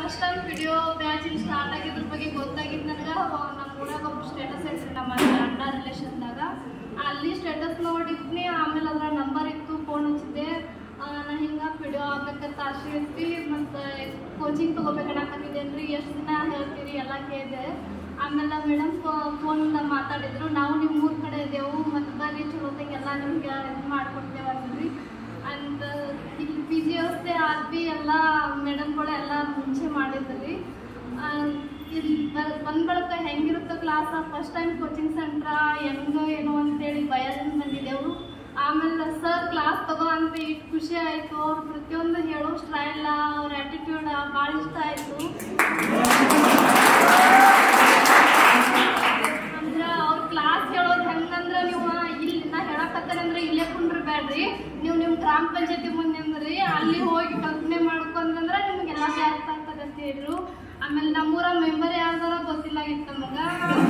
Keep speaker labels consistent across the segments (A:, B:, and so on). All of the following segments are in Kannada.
A: ಫಸ್ಟ್ ಟೈಮ್ ವಿಡಿಯೋ ಬ್ಯಾಚ್ ಇಲ್ಲಿ ಸ್ಟಾರ್ಟ್ ಆಗಿದ್ರ ಬಗ್ಗೆ ಗೊತ್ತಾಗಿದ್ದು ನನಗೆ ನಮ್ಮ ಊರಾಗ ಒಬ್ಬ ಸ್ಟೇಟಸ್ ಇಟ್ರಿ ನಮ್ಮ ಅಣ್ಣ ರಿಲೇಷನ್ದಾಗ ಅಲ್ಲಿ ಸ್ಟೇಟಸ್ ನೋಡಿದ್ನಿ ಆಮೇಲೆ ಅದ್ರ ನಂಬರ್ ಇತ್ತು ಫೋನ್ ಹಚ್ಚಿದ್ದೆ ಆ, ನಾ ಹಿಂಗೆ ವಿಡಿಯೋ ಆಗ್ಬೇಕಂತ ಆಸೆ ಐತಿ ಮತ್ತು ಕೋಚಿಂಗ್ ತೊಗೋಬೇಕನ್ನಕತ್ತಿದ್ದೇನೆ ರೀ ಎಷ್ಟು ದಿನ ಹೇಳ್ತೀರಿ ಎಲ್ಲ ಕೇಳಿದೆ ಆಮೇಲೆ ಮೇಡಮ್ ಫೋನಿಂದ ಮಾತಾಡಿದ್ರು ನಾವು ನಿಮ್ಮ ಊರ ಕಡೆ ಇದ್ದೆವು ಮತ್ತು ಬರ್ರಿ ಚಲೋತೆಗೆಲ್ಲ ನಿಮ್ಗೆ ಇದು ಮಾಡ್ಕೊಡ್ತೇವೆ ಅಂದ್ರಿ ಅಂಡ್ ಇಲ್ಲಿ ಪಿ ಜಿ ವ್ಯವಸ್ಥೆ ಆದ್ವಿ ಎಲ್ಲ ಮೇಡಮ್ಗಳು ಎಲ್ಲ ಮುಂಚೆ ಮಾಡಿದ್ರಿ ಇಲ್ಲಿ ಬಂದ ಬಳಿಕ ಹೆಂಗಿರುತ್ತೆ class first time coaching centre ಹೆಂಗೋ ಏನೋ ಅಂತೇಳಿ ಭಯದಿಂದ ಬಂದಿದ್ದೆವು ಆಮೇಲೆ ಸರ್ ಕ್ಲಾಸ್ ತಗೋ ಅಂತ ಇಷ್ಟು ಖುಷಿ ಆಯಿತು ಅವ್ರು ಪ್ರತಿಯೊಂದು ಹೇಳೋ ಸ್ಟೈಲ ಅವ್ರ ಆ್ಯಟಿಟ್ಯೂಡ್ ಭಾಳ ಇಷ್ಟ ಆಯಿತು ಅಂದ್ರ ಅವ್ರ ಕ್ಲಾಸ್ ಹೇಳೋದು ಹೆಂಗಂದ್ರ ನೀವು ಇಲ್ಲಿ ನಾ ಹೇಳಕತ್ತೇನೆ ಅಂದ್ರೆ ಇಲ್ಲೇ ಕುಂಡ್ರಿ ಬೇಡ್ರಿ ನೀವು ನಿಮ್ಮ ಗ್ರಾಮ ಪಂಚಾಯತಿ ಮುಂದೆ ಅಂದ್ರಿ ಅಲ್ಲಿ ಹೋಗಿ ಕಲ್ಪನೆ ಮಾಡ್ಕೊಂಡ್ರಂದ್ರ ನಿಮ್ಗೆಲ್ಲ ಅರ್ಥ ಆಗ್ತದೆ ಅಂತ ಹೇಳಿದ್ರು ಆಮೇಲೆ ನಮ್ಮೂರ ಮೆಂಬರ್ ಯಾರ್ದಾರ ಗೊತ್ತಿಲ್ಲಾಗಿತ್ತು ನಮಗ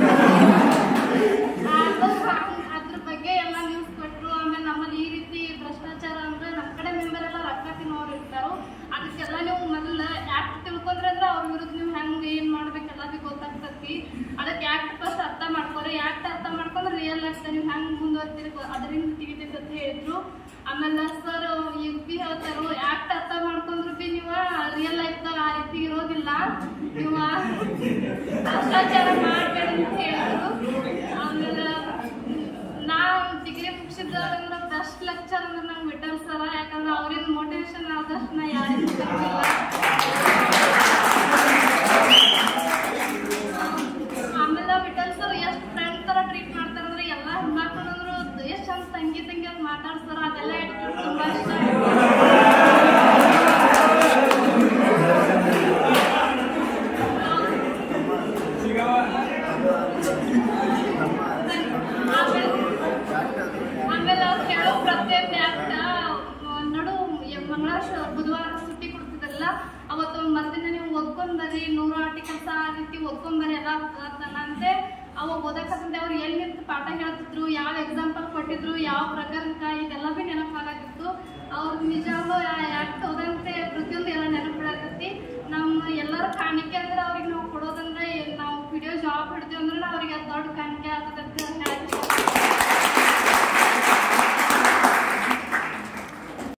A: ಅದು ಅದ್ರ ಬಗ್ಗೆ ಎಲ್ಲ ನ್ಯೂಸ್ ಕೊಟ್ರು ಆಮೇಲೆ ನಮ್ಮಲ್ಲಿ ಈ ರೀತಿ ಭ್ರಷ್ಟಾಚಾರ ಅಂದ್ರೆ ನಮ್ಮ ಕಡೆ ಮೆಂಬರ್ ಎಲ್ಲ ರೊಕ್ಕ ತಿನ್ನೋರು ಇರ್ತಾರೋ ಅದಕ್ಕೆಲ್ಲ ನೀವು ಮೊದಲು ಆ್ಯಕ್ಟ್ ತಿಳ್ಕೊಂಡ್ರೆ ಅಂದ್ರೆ ಅವ್ರ ವಿರುದ್ಧ ನೀವು ಹೆಂಗೆ ಏನು ಮಾಡ್ಬೇಕು ಎಲ್ಲದಕ್ಕೆ ಗೊತ್ತಾಗ್ತತಿ ಅದಕ್ಕೆ ಆ್ಯಕ್ಟ್ ಫಸ್ಟ್ ಅರ್ಥ ಮಾಡ್ಕೊರಿ ಆ್ಯಕ್ಟ್ ಅರ್ಥ ಮಾಡ್ಕೊಂಡ್ರೆ ರಿಯಲ್ ಲೈಫ್ ನೀವು ಹೆಂಗೆ ಮುಂದುವರ್ತೀರಿ ಅದರಿಂದ ತೆಗಿತೈತೆ ಅಂತ ಹೇಳಿದ್ರು ಆಮೇಲೆ ಸರ್ ಈಗ ಬಿ ಹೇಳ್ತಾರೋ ಆ್ಯಕ್ಟ್ ಅರ್ಥ ಮಾಡ್ಕೊಂಡ್ರು ಬಿ ನೀವು ರಿಯಲ್ ಲೈಫ್ದಾಗ ಆ ರೀತಿ ಇರೋದಿಲ್ಲ ನೀವು ಭ್ರಷ್ಟಾಚಾರ ಮಾಡಬೇಡಿ ಅಂತ ಹೇಳಿದ್ರು ಆಮೇಲೆ ನಾವು ಡಿಗ್ರಿ ಮುಗಿಸಿದ್ರೆ ಬೆಸ್ಟ್ ಲೆಕ್ಚರ್ ಅಂದ್ರೆ ನಂಗೆ ವಿಠಲ್ ಸರ ಯಾಕಂದ್ರೆ ಅವ್ರಿಂದ ಮೋಟಿವೇಶನ್ ಆದಷ್ಟು ನಾ ಯಾರಿಗೂ ಗೊತ್ತಿಲ್ಲ ಆಮೇಲೆ ವಿಠಲ್ ಸರ್ ಎಷ್ಟು ಫ್ರೆಂಡ್ ಥರ ಟ್ರೀಟ್ ಮಾಡ್ತಾರೆ ಅಂದ್ರೆ ಎಲ್ಲ ಹೆಣ್ಮಕ್ಳು ಅಂದ್ರು ಎಷ್ಟು ಚಂದ ತಂಗಿ ತಂಗಿ ಅಂತ ಮಾತಾಡ್ತಾರ ಅದೆಲ್ಲ attitude ತುಂಬಾ ಇಷ್ಟ ಆಯ್ತು ಆಮೇಲೆ ಆಮೇಲೆ ಅವ್ರು ಹೇಳೋ ಪ್ರತಿಯೊಂದು ಆ್ಯಕ್ಟ ನಡು ಯ- ಮಂಗಳವಾರ ಶ- ಬುಧವಾರ ಸುಟ್ಟಿ ಕೊಡ್ತಿದ್ರಲ್ಲ ಅವತ್ತು ಮರ್ದಿನ ನೀವು ಓದ್ಕೊಂಬರ್ರಿ ನೂರು ಆರ್ಟಿಕಲ್ಸ್ ಆ ರೀತಿ ಓದ್ಕೊಂಬರ್ರಿ ಎಲ್ಲ ಅಂತೆ ಅವಾಗ ಓದಕ್ಕಂತ ಅವ್ರು ಎಲ್ಲಿ ನಿಂತು ಪಾಠ ಹೇಳ್ತಿದ್ರು ಯಾವ ಎಕ್ಸಾಂಪಲ್ ಕೊಟ್ಟಿದ್ರು ಯಾವ ಪ್ರಕರಣಕ್ಕ ಇದೆಲ್ಲ ಭೀ ನೆನಪಾಗತ್ತಿತ್ತು ಅವ್ರು ನಿಜವಾಗ್ಲೂ ಯಾಕೆ ಓದಂತೆ ಪ್ರತಿಯೊಂದು ಎಲ್ಲ ನೆನಪಿಡತೈತಿ ನಮ್ಮ ಎಲ್ಲರ ಕಾಣಿಕೆ ಅಂದ್ರೆ ಅವ್ರಿಗೆ ನಾವು ಕೊಡೋದ